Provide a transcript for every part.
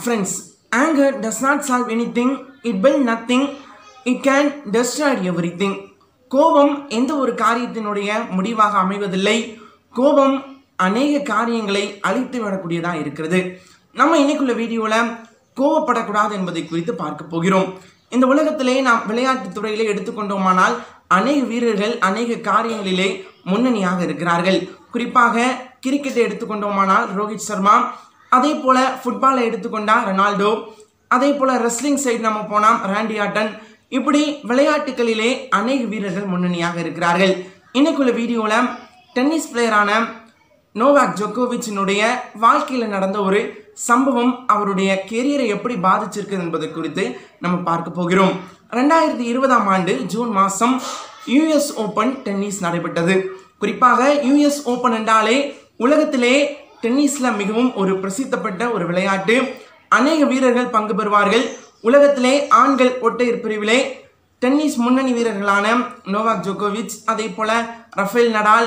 Friends, anger does not solve anything, it build nothing, it can destroy everything. கோபம் எந்த ஒரு காரியத்தினுடைய முடிவாக அமைவதில்லை கோபம் அநேக காரியங்களை அழித்து விடக்கூடியதாக இருக்கிறது நம்ம இன்னைக்குள்ள வீடியோவில் கோபப்படக்கூடாது என்பதை குறித்து பார்க்க போகிறோம் இந்த உலகத்திலே நாம் விளையாட்டுத் துறையிலே எடுத்துக்கொண்டோமானால் அநேக வீரர்கள் அநேக காரியங்களிலே முன்னணியாக இருக்கிறார்கள் குறிப்பாக கிரிக்கெட்டை எடுத்துக்கொண்டோமானால் ரோஹித் சர்மா அதே போல ஃபுட்பாலை எடுத்துக்கொண்டா ரொனால்டோ அதே போல ரெஸ்லிங் சைடு நம்ம போனால் ராண்டி ஆட்டன் இப்படி விளையாட்டுகளிலே அநேக வீரர்கள் முன்னணியாக இருக்கிறார்கள் இன்னைக்குள்ள வீடியோவில் டென்னிஸ் பிளேயரான நோவாக் ஜோகோவிச்சினுடைய வாழ்க்கையில் நடந்த ஒரு சம்பவம் அவருடைய கெரியரை எப்படி பாதிச்சிருக்கு என்பது குறித்து நம்ம பார்க்க போகிறோம் ரெண்டாயிரத்தி இருபதாம் ஆண்டு ஜூன் மாதம் யுஎஸ் ஓப்பன் டென்னிஸ் நடைபெற்றது குறிப்பாக யுஎஸ் ஓப்பன் என்றாலே உலகத்திலே டென்னிஸில் மிகவும் ஒரு பிரசித்தப்பட்ட ஒரு விளையாட்டு அநேக வீரர்கள் பங்கு பெறுவார்கள் உலகத்திலே ஆண்கள் ஒற்றையர் பிரிவிலே டென்னிஸ் முன்னணி வீரர்களான நோவாக் ஜோகோவிச் அதே போல ரஃபேல் நடால்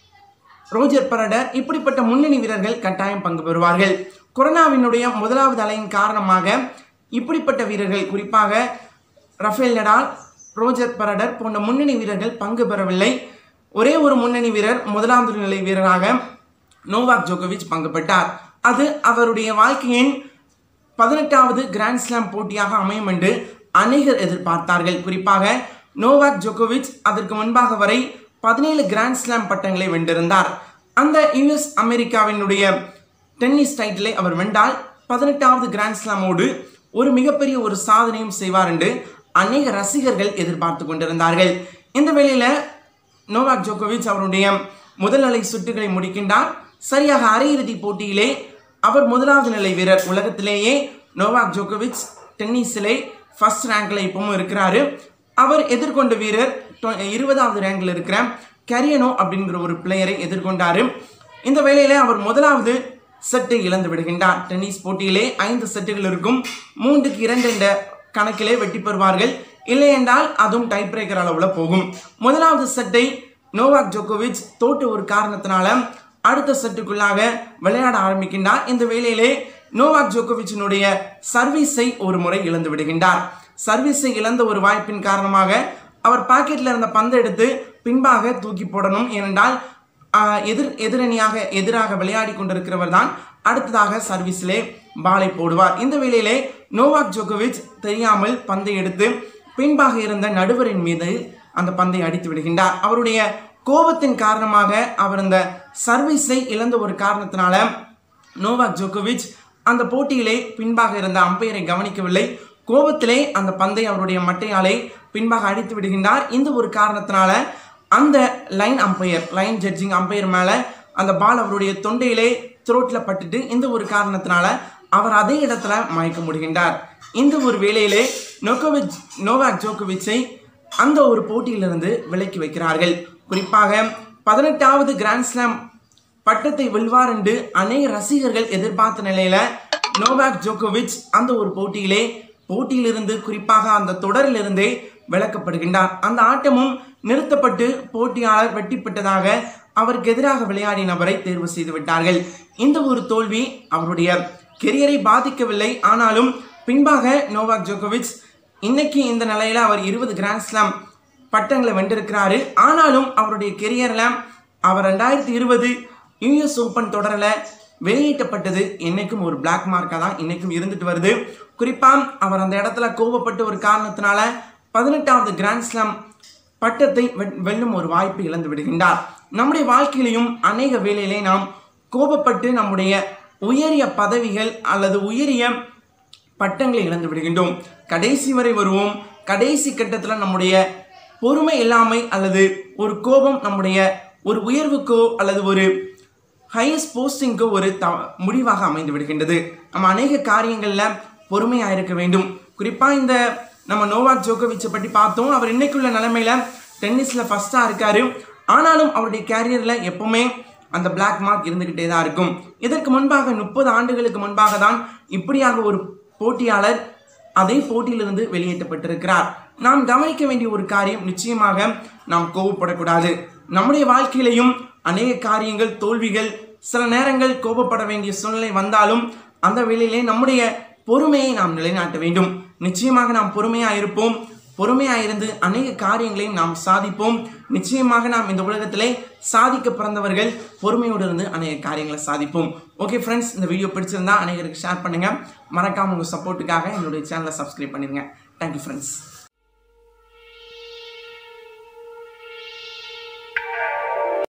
ரோஜர் பரடர் இப்படிப்பட்ட முன்னணி வீரர்கள் கட்டாயம் பங்கு பெறுவார்கள் கொரோனாவினுடைய முதலாவது அலையின் காரணமாக இப்படிப்பட்ட வீரர்கள் குறிப்பாக ரஃபேல் நடால் ரோஜர் பரடர் போன்ற முன்னணி வீரர்கள் பங்கு பெறவில்லை ஒரே ஒரு முன்னணி வீரர் முதலாவது நிலை வீரராக நோவாக் ஜோகோவிச் பங்கு பெற்றார் அது அவருடைய வாழ்க்கையின் பதினெட்டாவது கிராண்ட் ஸ்லாம் போட்டியாக அமையும் என்று அநேகர் எதிர்பார்த்தார்கள் குறிப்பாக நோவாக் ஜோகோவிச் அதற்கு முன்பாக வரை பதினேழு கிராண்ட் ஸ்லாம் பட்டங்களை வென்றிருந்தார் அந்த யுஎஸ் அமெரிக்காவினுடைய டென்னிஸ் டைட்டிலை அவர் வென்றால் பதினெட்டாவது கிராண்ட் ஸ்லாமோடு ஒரு மிகப்பெரிய ஒரு சாதனையும் செய்வார் என்று அநேக ரசிகர்கள் எதிர்பார்த்து கொண்டிருந்தார்கள் இந்த வேளையில் நோவாக் ஜோகோவிச் அவருடைய முதல் நிலை சுற்றுகளை முடிக்கின்றார் சரியாக அரையிறுதி போட்டியிலே அவர் முதலாவது நிலை வீரர் உலகத்திலேயே நோவாக் ஜோகோவிச் டென்னிஸிலே ஃபர்ஸ்ட் ரேங்கில் இப்பவும் இருக்கிறாரு அவர் எதிர்கொண்ட வீரர் டொ- இருபதாவது ரேங்கில் இருக்கிற கரியனோ அப்படிங்கிற ஒரு பிளேயரை எதிர்கொண்டாரு இந்த வேளையில அவர் முதலாவது செட்டை இழந்து விடுகின்றார் டென்னிஸ் போட்டியிலே ஐந்து செட்டுகள் இருக்கும் மூன்றுக்கு இரண்டு என்ற கணக்கிலே வெற்றி பெறுவார்கள் இல்லை என்றால் அதுவும் டை பிரேக்கர் அளவில் போகும் முதலாவது செட்டை நோவாக் ஜோகோவிச் தோற்ற ஒரு காரணத்தினால அடுத்த செட்டுக்குள்ளாக விளையாட ஆரம்பிக்கின்றார் இந்த வேளையிலே நோவாக் ஜோகோவிச்சினுடைய சர்வீஸை ஒரு முறை இழந்து விடுகின்றார் சர்வீஸை இழந்த ஒரு வாய்ப்பின் காரணமாக அவர் பாக்கெட்டில் இருந்த பந்தை எடுத்து பின்பாக தூக்கி போடணும் ஏனென்றால் ஆஹ், எதிர் எதிரணியாக எதிராக விளையாடி கொண்டிருக்கிறவர் தான் அடுத்ததாக சர்வீஸிலே பாலை போடுவார் இந்த வேளையிலே நோவாக் ஜோகோவிச் தெரியாமல் பந்தை எடுத்து பின்பாக இருந்த நடுவரின் மீது அந்த பந்தை அடித்து விடுகின்றார் அவருடைய கோபத்தின் காரணமாக அவர் அந்த சர்வீஸை இழந்த ஒரு காரணத்தினால நோவாக் ஜோகோவிச் அந்த போட்டியிலே பின்பாக இருந்த அம்பையரை கவனிக்கவில்லை கோபத்திலே அந்த பந்தை அவருடைய மட்டையாலே பின்பாக அடித்து விடுகின்றார் இந்த ஒரு காரணத்தினால அந்த line umpire line judging umpire மேலே அந்த பால் அவருடைய தொண்டையிலே த்ரோட்டில் பட்டுட்டு இந்த ஒரு காரணத்தினால அவர் அதே இடத்துல மயக்க முடிகின்றார் இந்த ஒரு வேளையிலே நோகோவிச் நோவாக் ஜோகோவிச்சை அந்த ஒரு போட்டியிலிருந்து விலக்கி வைக்கிறார்கள் குறிப்பாக பதினெட்டாவது கிராண்ட் ஸ்லாம் பட்டத்தை வெல்வார் என்று அநேக ரசிகர்கள் எதிர்பார்த்த நிலையில நோவாக் ஜோகோவிச் அந்த ஒரு போட்டியிலே போட்டியிலிருந்து குறிப்பாக அந்த தொடரிலிருந்தே விலக்கப்படுகின்றார் அந்த ஆட்டமும் நிறுத்தப்பட்டு போட்டியாளர் வெட்டிப்பட்டதாக அவருக்கு எதிராக விளையாடிய நபரை தேர்வு செய்து விட்டார்கள் இந்த ஒரு தோல்வி அவருடைய கெரியரை பாதிக்கவில்லை ஆனாலும் பின்பாக நோவாக் ஜோகோவிச் இன்னைக்கு இந்த நிலையில அவர் இருபது கிராண்ட் ஸ்லாம் பட்டங்களை வென்றிருக்கிறாரு ஆனாலும் அவருடைய கெரியரில் அவர் ரெண்டாயிரத்தி இருபது யூஎஸ் ஓப்பன் தொடரில் வெளியிட்டப்பட்டது என்னைக்கும் ஒரு பிளாக் மார்க்காக தான் இன்னைக்கும் இருந்துட்டு வருது குறிப்பாக அவர் அந்த இடத்துல கோபப்பட்டு ஒரு காரணத்தினால பதினெட்டாவது கிராண்ட் ஸ்லாம் பட்டத்தை வெ- வெல்லும் ஒரு வாய்ப்பு இழந்து விடுகின்றார் நம்முடைய வாழ்க்கையிலையும் அநேக வேளையிலே நாம் கோபப்பட்டு நம்முடைய உயரிய பதவிகள் அல்லது உயரிய பட்டங்களை இழந்து விடுகின்றோம் கடைசி வரை வருவோம் கடைசி கட்டத்தில் நம்முடைய பொறுமை இல்லாமை அல்லது ஒரு கோபம் நம்முடைய ஒரு உயர்வுக்கோ அல்லது ஒரு ஹையஸ்ட் போஸ்டிங்க்கோ ஒரு த முடிவாக அமைந்து விடுகின்றது நம்ம அநேக காரியங்களில் பொறுமையாக இருக்க வேண்டும் குறிப்பாக இந்த நம்ம நோவாக் ஜோகோவிச்சை பற்றி பார்த்தோம் அவர் இன்னைக்குள்ள நிலைமையில டென்னிஸில் ஃபஸ்ட்டாக இருக்காரு ஆனாலும் அவருடைய கேரியரில் எப்பவுமே அந்த Black மார்க் இருந்துக்கிட்டே தான் இருக்கும் இதற்கு முன்பாக முப்பது ஆண்டுகளுக்கு முன்பாக தான் இப்படியாக ஒரு போட்டியாளர் அதே போட்டியிலிருந்து வெளியேற்றப்பட்டிருக்கிறார் நாம் கவனிக்க வேண்டிய ஒரு காரியம் நிச்சயமாக நாம் கோபப்படக்கூடாது நம்முடைய வாழ்க்கையிலையும் அநேக காரியங்கள் தோல்விகள் சில நேரங்கள் கோபப்பட வேண்டிய சூழ்நிலை வந்தாலும் அந்த வேளையிலே நம்முடைய பொறுமையை நாம் நிலைநாட்ட வேண்டும் நிச்சயமாக நாம் பொறுமையாக இருப்போம் பொறுமையாக இருந்து அநேக காரியங்களையும் நாம் சாதிப்போம் நிச்சயமாக நாம் இந்த உலகத்திலே சாதிக்க பிறந்தவர்கள் பொறுமையோடு இருந்து அநேக காரியங்களை சாதிப்போம் ஓகே ஃப்ரெண்ட்ஸ் இந்த வீடியோ பிடிச்சிருந்தா அநேகருக்கு ஷேர் பண்ணுங்கள் மறக்காமல் உங்கள் சப்போர்ட்டுக்காக என்னுடைய சேனலை சப்ஸ்கிரைப் பண்ணிடுங்க தேங்க்யூ ஃப்ரெண்ட்ஸ்